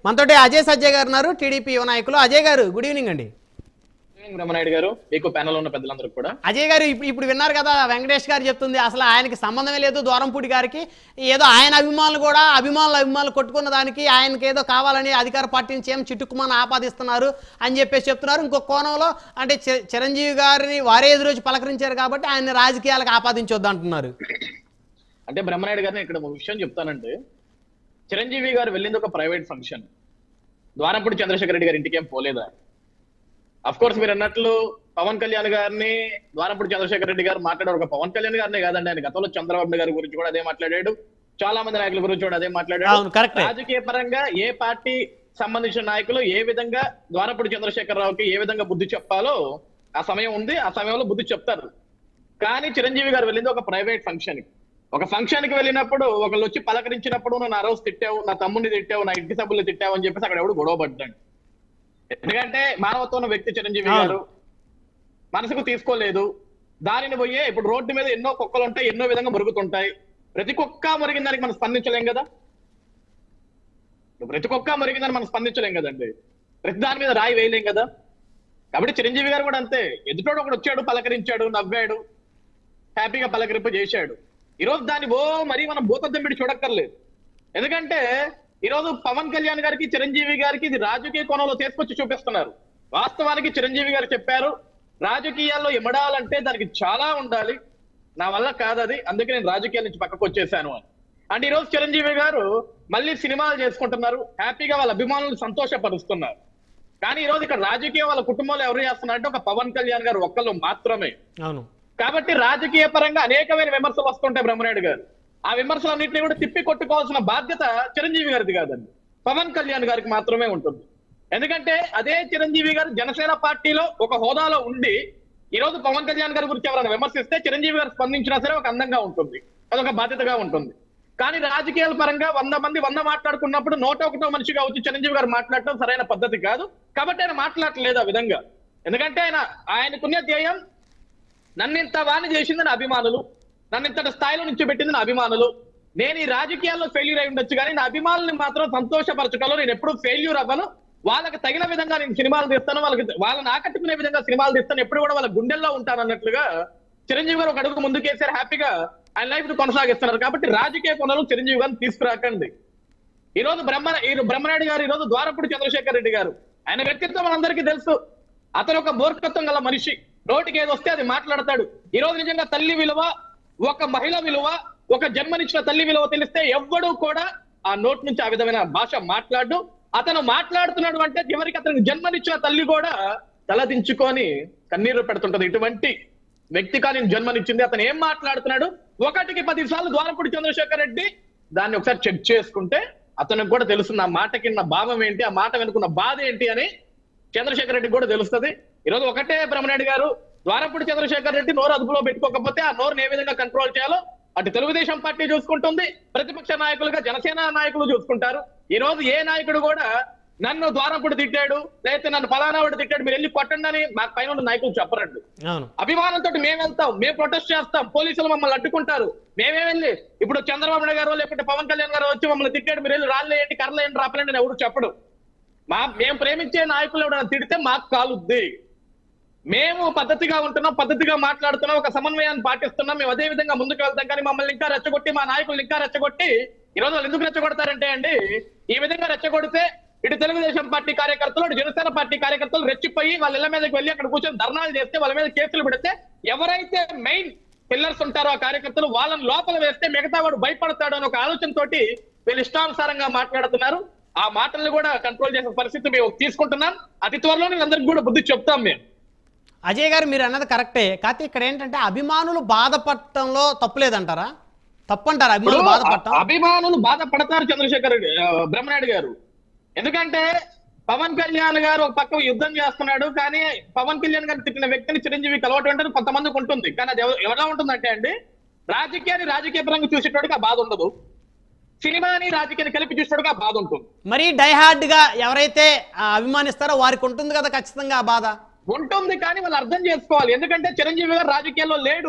మనతోటి అజయ్ సజ్జయ్ గారు ఉన్నారు టీడీపీ యువ నాయకులు అజయ్ గారు గుడ్ ఈవినింగ్ అండి ఈవినింగ్ బ్రహ్మనాయుడు గారు మీకు ప్యానల్ ఉన్న పెద్దలందరూ కూడా అజయ్ గారు ఇప్పుడు ఇప్పుడు విన్నారు కదా వెంకటేష్ గారు చెప్తుంది అసలు ఆయనకి సంబంధమే లేదు దూరంపూడి గారికి ఏదో ఆయన అభిమానులు కూడా అభిమానులు అభిమానులు కొట్టుకున్న దానికి ఆయనకి ఏదో కావాలని అధికార పార్టీ నుంచి ఏం చిట్టుకుమని ఆపాదిస్తున్నారు అని చెప్పేసి చెప్తున్నారు ఇంకొక కోణంలో అంటే చి- చిరంజీవి గారిని వారే ఎదురొచ్చి పలకరించారు కాబట్టి ఆయన రాజకీయాలకు ఆపాదించొద్దు అంటున్నారు అంటే బ్రహ్మనాయుడు గారిని ఇక్కడ ఒక విషయం చెప్తానంటే చిరంజీవి గారు వెళ్ళింది ఒక ప్రైవేట్ ఫంక్షన్ ద్వారంపూడి చంద్రశేఖర్ రెడ్డి గారి ఇంటికి ఏం పోలేదా అఫ్ కోర్స్ మీరు అన్నట్లు పవన్ కళ్యాణ్ గారిని ద్వారంపూడి చంద్రశేఖర్ రెడ్డి గారు మాట్లాడారు ఒక పవన్ కళ్యాణ్ గారినే కాదండి ఆయన గతంలో చంద్రబాబు నాయుడు గారి గురించి కూడా అదే మాట్లాడాడు చాలా మంది నాయకుల గురించి కూడా అదే అవును, మాట్లాడాడు correct. రాజకీయ పరంగా ఏ పార్టీ సంబంధించిన నాయకులు ఏ విధంగా ద్వారపూడి చంద్రశేఖర్ రావుకి ఏ విధంగా బుద్ధి చెప్పాలో ఆ సమయం ఉంది ఆ సమయంలో బుద్ధి చెప్తారు కానీ చిరంజీవి గారు వెళ్ళింది ఒక ప్రైవేట్ ఫంక్షన్ ఒక ఫంక్షన్ కి వెళ్ళినప్పుడు ఒకళ్ళు వచ్చి పలకరించినప్పుడు నువ్వు నా రోజు తిట్టావు నా తమ్ముడిని తిట్టావు నా ఇంటి సభ్యులు తిట్టావు అని చెప్పేసి అక్కడ ఎవడు గొడవ పడ్డాడు ఎందుకంటే మానవత్వం ఉన్న వ్యక్తి చిరంజీవి అవును. గారు మనసుకు తీసుకోలేదు దానిని పోయే ఇప్పుడు రోడ్డు మీద ఎన్నో కుక్కలు ఉంటాయి ఎన్నో విధంగా మురుగుతుంటాయి ప్రతి కుక్క మురిగిన దానికి మనం స్పందించలేం కదా ఇప్పుడు ప్రతి కుక్క మురిగిందని మనం స్పందించలేం కదండి ప్రతి దాని మీద రాయి వేయలేం కదా కాబట్టి చిరంజీవి గారు కూడా అంతే ఎదుటోడు ఒకడు వచ్చాడు పలకరించాడు నవ్వాడు హ్యాపీగా పలకరింపు చేశాడు ఈ రోజు దాన్ని ఓ మరీ మనం భూతద్దం పెట్టి చూడక్కర్లేదు ఎందుకంటే ఈ రోజు పవన్ కళ్యాణ్ గారికి చిరంజీవి గారికి ఇది రాజకీయ కోణంలో తీసుకొచ్చి చూపిస్తున్నారు వాస్తవానికి చిరంజీవి గారు చెప్పారు రాజకీయాల్లో ఇమడాలంటే దానికి చాలా ఉండాలి నా వల్ల కాదు అది అందుకే నేను రాజకీయాల నుంచి పక్కకు వచ్చేసాను అని అంటే ఈ రోజు చిరంజీవి గారు మళ్ళీ సినిమాలు చేసుకుంటున్నారు హ్యాపీగా వాళ్ళ అభిమానులను సంతోషపరుస్తున్నారు కానీ ఈ రోజు ఇక్కడ రాజకీయ వాళ్ళ కుటుంబంలో ఎవరు చేస్తున్నారంటే ఒక పవన్ కళ్యాణ్ గారు ఒక్కళ్ళు మాత్రమే అవును కాబట్టి రాజకీయ పరంగా అనేకమైన విమర్శలు వస్తుంటాయి బ్రహ్మనాయుడు గారు ఆ విమర్శలన్నింటినీ కూడా తిప్పి కొట్టుకోవాల్సిన బాధ్యత చిరంజీవి గారిది కాదండి పవన్ కళ్యాణ్ గారికి మాత్రమే ఉంటుంది ఎందుకంటే అదే చిరంజీవి గారు జనసేన పార్టీలో ఒక హోదాలో ఉండి ఈ రోజు పవన్ కళ్యాణ్ గారి గురించి ఎవరైనా విమర్శిస్తే చిరంజీవి గారు స్పందించినా సరే ఒక అందంగా ఉంటుంది అదొక బాధ్యతగా ఉంటుంది కానీ రాజకీయాల పరంగా వంద మంది వంద మాట్లాడుకున్నప్పుడు నూట ఒకటో మనిషిగా వచ్చి చిరంజీవి గారు మాట్లాడటం సరైన పద్ధతి కాదు కాబట్టి ఆయన మాట్లాడలేదు ఆ విధంగా ఎందుకంటే ఆయన ఆయనకున్న ధ్యేయం నన్ను ఇంత వాణి చేసింది నా అభిమానులు నన్ను ఇంతటి స్థాయిలో నుంచి పెట్టింది నా అభిమానులు నేను ఈ రాజకీయాల్లో ఫెయిల్యూర్ అయి ఉండొచ్చు కానీ నా అభిమానుల్ని మాత్రం సంతోషపరచడంలో నేను ఎప్పుడు ఫెయిల్యూర్ అవ్వను వాళ్ళకి తగిన విధంగా నేను సినిమాలు తీస్తాను వాళ్ళకి వాళ్ళని ఆకట్టుకునే విధంగా సినిమాలు తీస్తాను ఎప్పుడు కూడా వాళ్ళ గుండెల్లో ఉంటాను అన్నట్లుగా చిరంజీవి గారు ఒక అడుగు ముందుకేసారు హ్యాపీగా ఆయన లైఫ్ కొనసాగిస్తున్నారు కాబట్టి రాజకీయ కొనలు చిరంజీవి గారిని తీసుకురాకండి ఈ రోజు బ్రహ్మ ఈ బ్రహ్మనాయుడు గారు ఈ రోజు ద్వారపుడి చంద్రశేఖర్ రెడ్డి గారు ఆయన వ్యక్తిత్వం మనందరికీ తెలుసు అతను ఒక మూర్ఖత్వం గల మనిషి నోటికి ఏది వస్తే అది మాట్లాడతాడు ఈ రోజు నిజంగా తల్లి విలువ ఒక మహిళ విలువ ఒక జన్మనిచ్చిన తల్లి విలువ తెలిస్తే ఎవ్వడూ కూడా ఆ నోటి నుంచి ఆ విధమైన భాష మాట్లాడు అతను మాట్లాడుతున్నాడు అంటే చివరికి అతనికి జన్మనిచ్చిన తల్లి కూడా తలదించుకొని కన్నీరు పెడుతుంటది ఇటువంటి వ్యక్తి కానీ జన్మనిచ్చింది అతను ఏం మాట్లాడుతున్నాడు ఒకటికి పది సార్లు ద్వారపుడి చంద్రశేఖర్ రెడ్డి దాన్ని ఒకసారి చెక్ చేసుకుంటే అతనికి కూడా తెలుస్తుంది ఆ మాటకి నా భావం ఏంటి ఆ మాట వెనుకున్న బాధ ఏంటి అని చంద్రశేఖర్ రెడ్డికి కూడా తెలుస్తుంది ఈరోజు ఒకటే బ్రహ్మనాయుడు గారు ద్వారపుడి చంద్రశేఖర్ రెడ్డి నోరు అదుపులో పెట్టుకోకపోతే ఆ నోరుని ఏ విధంగా కంట్రోల్ చేయాలో అటు తెలుగుదేశం పార్టీ చూసుకుంటుంది ప్రతిపక్ష నాయకులుగా జనసేన నాయకులు చూసుకుంటారు ఈ రోజు ఏ నాయకుడు కూడా నన్ను ద్వారపుడు తిట్టాడు లేకపోతే నన్ను ఫలానా వాడు తిట్టాడు మీరు వెళ్ళి కొట్టండి అని మా పైన ఉన్న నాయకులు చెప్పరండి అవును అభిమానంతో మేము వెళ్తాం మేము ప్రొటెస్ట్ చేస్తాం పోలీసులు మమ్మల్ని అడ్డుకుంటారు మేమే వెళ్ళి ఇప్పుడు చంద్రబాబు నాయుడు గారు లేకపోతే పవన్ కళ్యాణ్ గారు వచ్చి మమ్మల్ని తిట్టాడు మీరు వెళ్ళి రాళ్ళేయండి కర్రలేయండి రాపలేండి అని ఎవరు చెప్పడు మా మేము ప్రేమించే నాయకులు ఎవరైనా తిడితే మాకు కాలుద్ది మేము పద్ధతిగా ఉంటున్నాం పద్ధతిగా మాట్లాడుతున్నాం ఒక సమన్వయాన్ని పాటిస్తున్నాం మేము అదే విధంగా ముందుకు వెళ్తాం కానీ మమ్మల్ని ఇంకా రెచ్చగొట్టి మా నాయకులు ఇంకా రెచ్చగొట్టి ఈ రోజు వాళ్ళు ఎందుకు రెచ్చగొడతారంటే అండి ఈ విధంగా రెచ్చగొడితే ఇటు తెలుగుదేశం పార్టీ కార్యకర్తలు ఇటు జనసేన పార్టీ కార్యకర్తలు రెచ్చిపోయి వాళ్ళ ఇళ్ల మీదకి వెళ్ళి అక్కడ కూర్చొని ధర్నాలు చేస్తే వాళ్ళ మీద కేసులు పెడితే ఎవరైతే మెయిన్ పిల్లర్స్ ఉంటారో ఆ కార్యకర్తలు వాళ్ళని లోపల వేస్తే మిగతా వాడు భయపడతాడు అని ఒక ఆలోచనతోటి వీళ్ళు ఇష్టానుసారంగా మాట్లాడుతున్నారు ఆ మాటల్ని కూడా కంట్రోల్ చేసే పరిస్థితి మేము తీసుకుంటున్నాం అతి త్వరలోనే అందరికి కూడా బుద్ధి చెప్తాం మేము అజయ్ గారు మీరు అన్నది కరెక్టే కాకపోతే ఇక్కడ ఏంటంటే అభిమానులు బాధపడటంలో తప్పులేదంటారా తప్పంటారా అభిమానులు ఇప్పుడు బాధపడటం అ- అభిమానులు బాధపడతారు చంద్రశేఖర్ రెడ్డి, ఆ, బ్రహ్మనాయుడు గారు ఎందుకంటే పవన్ కళ్యాణ్ గారు ఒక పక్క యుద్ధం చేస్తున్నాడు కానీ పవన్ కళ్యాణ్ గారు తిట్టిన వ్యక్తిని చిరంజీవి కలవటం అంటే కొంతమందికి ఉంటుంది కానీ అది ఎవ- ఎవరిలా ఉంటుందంటే అండి రాజకీయాన్ని రాజకీయ పరంగా చూసేటోడికి ఆ బాధ ఉండదు సినిమాని రాజకీయాన్ని కలిపి చూసేటోడికి ఆ బాధ ఉంటుంది మరి డైహార్డ్ గా ఎవరైతే ఆ, అభిమానిస్తారో వారికి ఉంటుంది కదా ఖచ్చితంగా ఆ బాధ ఉంటుంది కానీ వాళ్ళు అర్థం చేసుకోవాలి ఎందుకంటే చిరంజీవి గారు రాజకీయాల్లో లేడు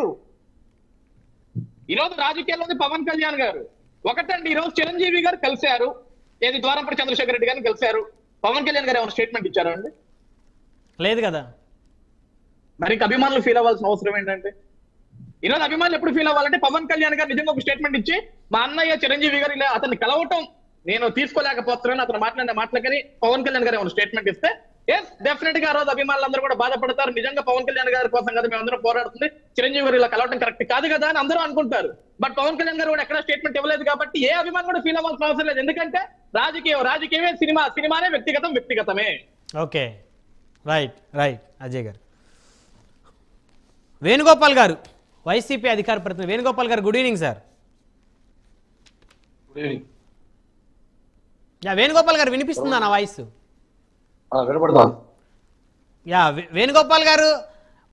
ఈ రోజు రాజకీయాల్లో ఉంది పవన్ కళ్యాణ్ గారు ఒకటండి ఈ రోజు చిరంజీవి గారు కలిశారు ఏది ద్వారంపూడి చంద్రశేఖర్ రెడ్డి గారిని కలిశారు పవన్ కళ్యాణ్ గారు ఏమైనా స్టేట్మెంట్ ఇచ్చారా అండి లేదు కదా మరి ఇంకా అభిమానులు ఫీల్ అవ్వాల్సిన అవసరం ఏంటంటే ఈరోజు అభిమానులు ఎప్పుడు ఫీల్ అవ్వాలంటే పవన్ కళ్యాణ్ గారు నిజంగా ఒక స్టేట్మెంట్ ఇచ్చి మా అన్నయ్య చిరంజీవి గారు ఇలా అతన్ని కలవటం నేను తీసుకోలేకపోతున్నాను అతను మాట్లాడిన మాటలకని పవన్ కళ్యాణ్ గారు ఏమైనా స్టేట్మెంట్ ఇస్తే ఎస్ డెఫినెట్ గా ఆ రోజు అభిమానులందరూ కూడా బాధపడతారు నిజంగా పవన్ కళ్యాణ్ గారి కోసం కదా మేము అందరం పోరాడుతుంది చిరంజీవి గారు ఇలా కలవటం కరెక్ట్ కాదు కదా అని అందరూ అనుకుంటారు బట్ పవన్ కళ్యాణ్ గారు కూడా ఎక్కడ స్టేట్మెంట్ ఇవ్వలేదు కాబట్టి ఏ అభిమాని కూడా ఫీల్ అవ్వాల్సిన అవసరం లేదు ఎందుకంటే రాజకీయం రాజకీయమే సినిమా సినిమానే వ్యక్తిగతం వ్యక్తిగతమే ఓకే రైట్ రైట్ అజయ్ గారు వేణుగోపాల్ గారు వైసీపీ అధికార ప్రతినిధి వేణుగోపాల్ గారు good evening sir yeah Venugopal గారు వినిపిస్తుందా నా వాయిస్ వినపడతాను యా వే- వేణుగోపాల్ గారు